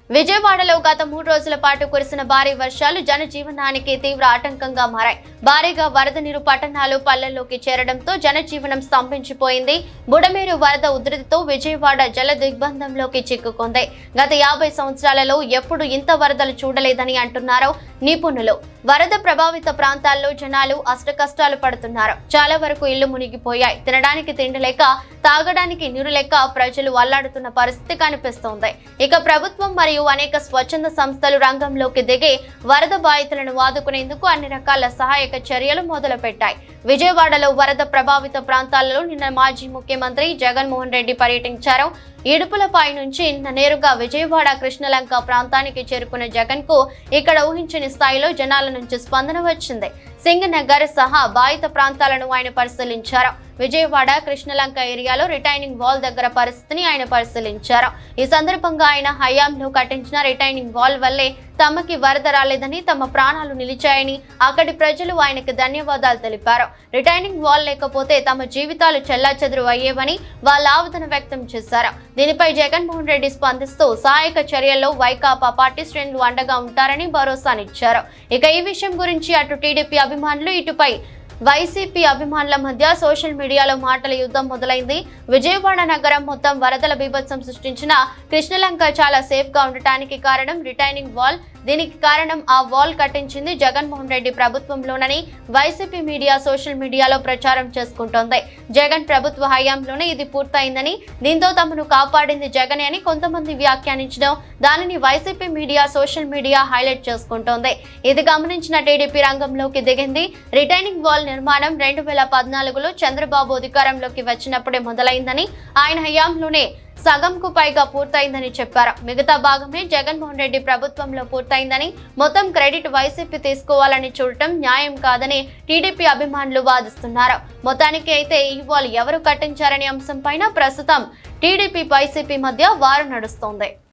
విజయవాడలో గత మూడు రోజుల పాటు కురిసిన భారీ వర్షాలు జనజీవనానికి తీవ్ర ఆటంకంగా మారాయి భారీగా వరద నీరు పట్టణాలు పల్లెల్లోకి చేరడంతో జనజీవనం స్తంభించిపోయింది బుడమేరు వరద ఉధృతితో విజయవాడ జల దిగ్బంధంలోకి చిక్కుకుంది గత యాభై సంవత్సరాలలో ఎప్పుడు ఇంత వరదలు చూడలేదని అంటున్నారు నిపుణులు వరద ప్రభావిత ప్రాంతాల్లో జనాలు అష్టకష్టాలు పడుతున్నారు చాలా వరకు ఇళ్లు మునిగిపోయాయి తినడానికి తిండి లేక తాగడానికి నీరు లేక ప్రజలు అల్లాడుతున్న పరిస్థితి కనిపిస్తోంది ఇక ప్రభుత్వం మరియు అనేక స్వచ్ఛంద సంస్థలు రంగంలోకి దిగి వరద బాధితులను ఆదుకునేందుకు అన్ని రకాల సహాయక చర్యలు మొదలుపెట్టాయి విజయవాడలో వరద ప్రభావిత ప్రాంతాలలో నిన్న మాజీ ముఖ్యమంత్రి జగన్మోహన్ రెడ్డి పర్యటించారు ఇడుపులపై నుంచి నిన్న నేరుగా విజయవాడ కృష్ణలంక ప్రాంతానికి చేరుకున్న జగన్ కు ఇక్కడ ఊహించని స్థాయిలో జనాల నుంచి స్పందన వచ్చింది సింగ్ నగర్ సహా బాధిత ప్రాంతాలను ఆయన పరిశీలించారు విజయవాడ కృష్ణలంక ఏరియాలో రిటైనింగ్ వాల్ దగ్గర పరిస్థితిని ఆయన పరిశీలించారు ఈ సందర్భంగా ఆయన హయాంలో కట్టించిన రిటైనింగ్ వాల్ వల్లే తమకి వరద రాలేదని తమ ప్రాణాలు నిలిచాయని అక్కడి ప్రజలు ఆయనకు ధన్యవాదాలు తెలిపారు రిటైనింగ్ వాల్ లేకపోతే తమ జీవితాలు చెల్లాచెదురు అయ్యేవని వాళ్ళ ఆవేదన వ్యక్తం చేశారు దీనిపై జగన్మోహన్ రెడ్డి స్పందిస్తూ సహాయక చర్యల్లో వైకాపా పార్టీ శ్రేణులు అండగా ఉంటారని భరోసానిచ్చారు ఇక ఈ విషయం గురించి అటు టీడీపీ అభిమానులు ఇటుపై వైసీపీ అభిమానుల మధ్య సోషల్ మీడియాలో మాటల యుద్ధం మొదలైంది విజయవాడ నగరం మొత్తం వరదల బీభత్సం సృష్టించిన కృష్ణలంక చాలా సేఫ్ గా ఉండటానికి కారణం రిటైనింగ్ వాల్ దీనికి కారణం ఆ వాల్ కట్టించింది జగన్మోహన్ రెడ్డి ప్రభుత్వంలోనని వైసీపీ మీడియా సోషల్ మీడియాలో ప్రచారం చేసుకుంటోంది జగన్ ప్రభుత్వ హయాంలోనే ఇది పూర్తయిందని దీంతో తమను కాపాడింది జగనే అని కొంతమంది వ్యాఖ్యానించడం దానిని YCP media social media highlight చేసుకుంటోంది ఇది గమనించిన టీడీపీ రంగంలోకి దిగింది రిటైనింగ్ వాల్ నిర్మాణం రెండు వేల పద్నాలుగులో చంద్రబాబు అధికారంలోకి వచ్చినప్పుడే మొదలైందని ఆయన హయాంలోనే సగంకు పైగా పూర్తయిందని చెప్పారు మిగతా భాగమే జగన్మోహన్ రెడ్డి ప్రభుత్వంలో పూర్తయిందని మొత్తం క్రెడిట్ వైసీపీ తీసుకోవాలని చూడటం న్యాయం కాదని టీడీపీ అభిమానులు వాదిస్తున్నారు మొత్తానికి అయితే ఈ వాల్ ఎవరు కట్టించారనే అంశంపైన ప్రస్తుతం టీడీపీ వైసీపీ మధ్య వారు నడుస్తోంది